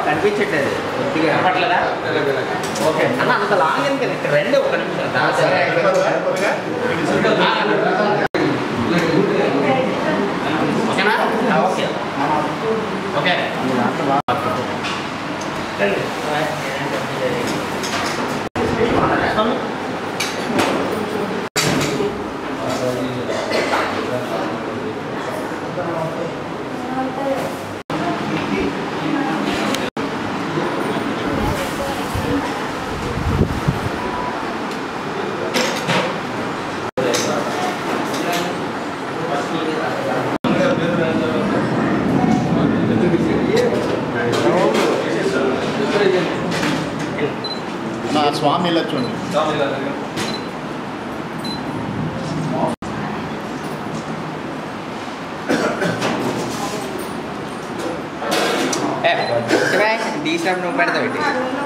కనిపించట్లేదు కొద్దిగా కనపట్లేదా ఓకే అన్న అంత లాంగ్ ఎందుకు ఇక్కడ రండి ఒక నిమిషం దా, సరే. ఓకేనా ఆ, ఓకే ఓకే రండి. నా స్వామి ఇలా చూడండి ఏ, వచ్చేవా? తీసినప్పుడు నువ్వు పెడతావు ఇటు.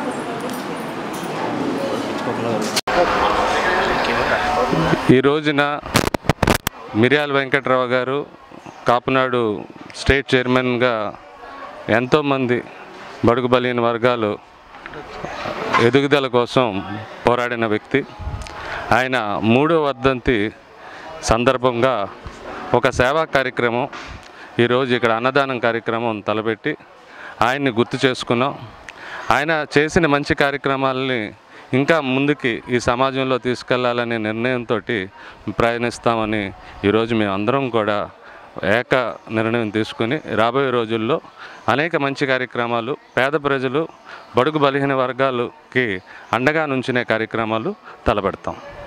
ఈ రోజున మిర్యాల వెంకట్రావు గారు కాపునాడు స్టేట్ చైర్మన్గా ఎంతోమంది బడుగు బలిన వర్గాలు ఎదుగుదల కోసం పోరాడిన వ్యక్తి ఆయన మూడో వర్ధంతి సందర్భంగా ఒక సేవా కార్యక్రమం ఈరోజు ఇక్కడ అన్నదానం కార్యక్రమం తలపెట్టి ఆయన్ని గుర్తు చేసుకున్నాం ఆయన చేసిన మంచి కార్యక్రమాలని ఇంకా ముందుకి ఈ సమాజంలో తీసుకెళ్లాలనే నిర్ణయంతో ప్రయాణిస్తామని ఈరోజు మేము అందరం కూడా ఏక నిర్ణయం తీసుకుని రాబోయే రోజుల్లో అనేక మంచి కార్యక్రమాలు పేద ప్రజలు బడుగు బలహీన వర్గాలకి అండగా నుంచునే కార్యక్రమాలు తలపెడతాం